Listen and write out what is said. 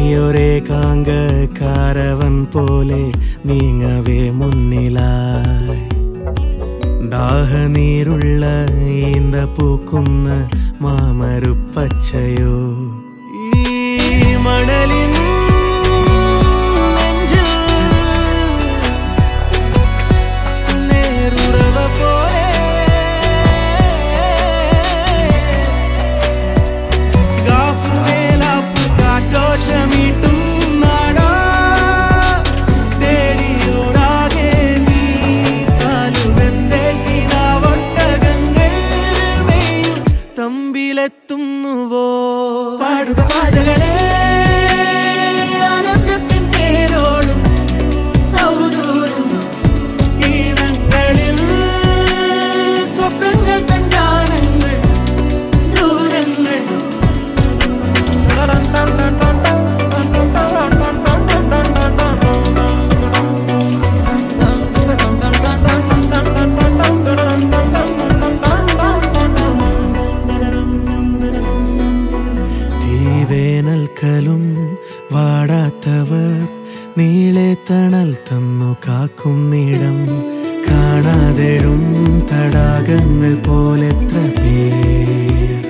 നീയൊരേകാങ്ക caravan പോലെ നീങ്ങവേ മുന്നിലായി ദാഹനീരുള്ള ഈന്ത പൂക്കുന്ന മാമരുപ്പച്ചയോ ഈ മണലിൻ നെഞ്ചിൽ നേരുറവ പോലെ ഗാഫുവേലാപ്പ് കാറ്റോശമീട്ടും നാടാ തേടിയോടാകെ നീ കാലുവെന്റെ കിനാവൊട്ടകങ്ങൾ മെയ്യും തമ്പിലെത്തുന്നുവോ പാടുക പാതകളെ ആനന്ദത്തിൻ പേരോടും ഔദൂരും ഈണങ്ങളിൽ സ്വപ്നങ്ങൾ തൻ ഗാനങ്ങൾ ദൂരങ്ങൾ തീവേനൽക്കലും വാടാത്തവർ നീളെ തണൽ തന്നു കാക്കും നീടം കാണാതെഴും തടാകങ്ങൾ പോലെത്ര പേർ